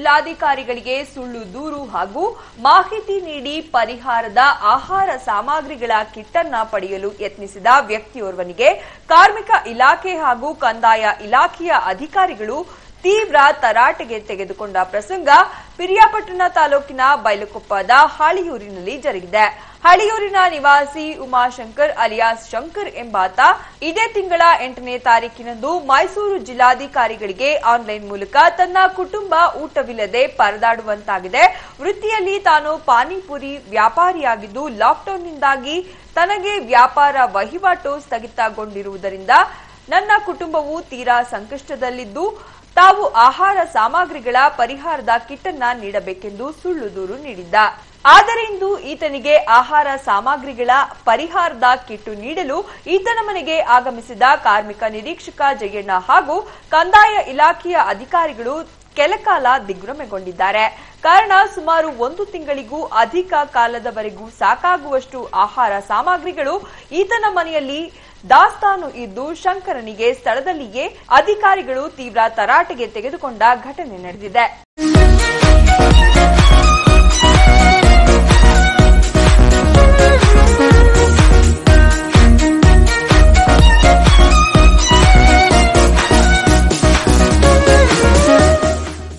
ಜಿಲ್ಲಾಧಿಕಾರಿಗಳಿಗೆ ಸುಳ್ಳು ದೂರು ಹಾಗೂ ಮಾಹಿತಿ ನೀಡಿ ಪರಿಹಾರದ ಆಹಾರ ಸಾಮಗ್ರಿಗಳ ಕಿಟ್ ಅನ್ನ ಪಡೆಯಲು ಯತ್ನಿಸಿದ ವ್ಯಕ್ತಿಯೋರ್ವನಿಗೆ ಕಾರ್ಮಿಕ ಇಲಾಖೆ ಹಾಗೂ ಕಂದಾಯ ಇಲಾಖೆಯ ಅಧಿಕಾರಿಗಳು ತೀವ್ರ ತರಾಟೆಗೆ ತೆಗೆದುಕೊಂಡ ಪ್ರಸಂಗ ಪಿರಿಯಾಪಟ್ಟಣ ತಾಲೂಕಿನ ಬೈಲಕೊಪ್ಪದ ಹಳಿಯೂರಿನಲ್ಲಿ ಜರುಗಿದೆ ಹಳಿಯೂರಿನ ನಿವಾಸಿ ಉಮಾಶಂಕರ್ ಅಲಿಯಾಸ್ ಶಂಕರ್ ಎಂಬಾತ ಇದೇ ತಿಂಗಳ ಎಂಟನೇ ತಾರೀಕಿನಂದು ಮೈಸೂರು ಜಿಲ್ಲಾಧಿಕಾರಿಗಳಿಗೆ ಆನ್ಲೈನ್ ಮೂಲಕ ತನ್ನ ಕುಟುಂಬ ಊಟವಿಲ್ಲದೆ ಪರದಾಡುವಂತಾಗಿದೆ ವೃತ್ತಿಯಲ್ಲಿ ತಾನು ಪಾನಿಪುರಿ ವ್ಯಾಪಾರಿಯಾಗಿದ್ದು ಲಾಕ್ಡೌನ್ನಿಂದಾಗಿ ತನಗೆ ವ್ಯಾಪಾರ ವಹಿವಾಟು ಸ್ಥಗಿತಗೊಂಡಿರುವುದರಿಂದ ನನ್ನ ಕುಟುಂಬವು ತೀರಾ ಸಂಕಷ್ಟದಲ್ಲಿದ್ದು ತಾವು ಆಹಾರ ಸಾಮಗ್ರಿಗಳ ಪರಿಹಾರದ ಕಿಟ್ ಅನ್ನ ನೀಡಬೇಕೆಂದು ಸುಳ್ಳು ದೂರು ನೀಡಿದ್ದ ಆದರೆ ಇಂದು ಈತನಿಗೆ ಆಹಾರ ಸಾಮಗ್ರಿಗಳ ಪರಿಹಾರದ ಕಿಟ್ಟು ನೀಡಲು ಈತನ ಮನೆಗೆ ಆಗಮಿಸಿದ ಕಾರ್ಮಿಕ ನಿರೀಕ್ಷಕ ಜಯಣ್ಣ ಹಾಗೂ ಕಂದಾಯ ಇಲಾಖೆಯ ಅಧಿಕಾರಿಗಳು ಕೆಲಕಾಲ ದಿಗ್ಭ್ರಮೆಗೊಂಡಿದ್ದಾರೆ ಕಾರಣ ಸುಮಾರು ಒಂದು ತಿಂಗಳಿಗೂ ಅಧಿಕ ಕಾಲದವರೆಗೂ ಸಾಕಾಗುವಷ್ಟು ಆಹಾರ ಸಾಮಗ್ರಿಗಳು ಈತನ ಮನೆಯಲ್ಲಿ ದಾಸ್ತಾನು ಇದ್ದು ಶಂಕರನಿಗೆ ಸ್ಥಳದಲ್ಲಿಯೇ ಅಧಿಕಾರಿಗಳು ತೀವ್ರ ತರಾಟೆಗೆ ತೆಗೆದುಕೊಂಡ ಘಟನೆ ನಡೆದಿದೆ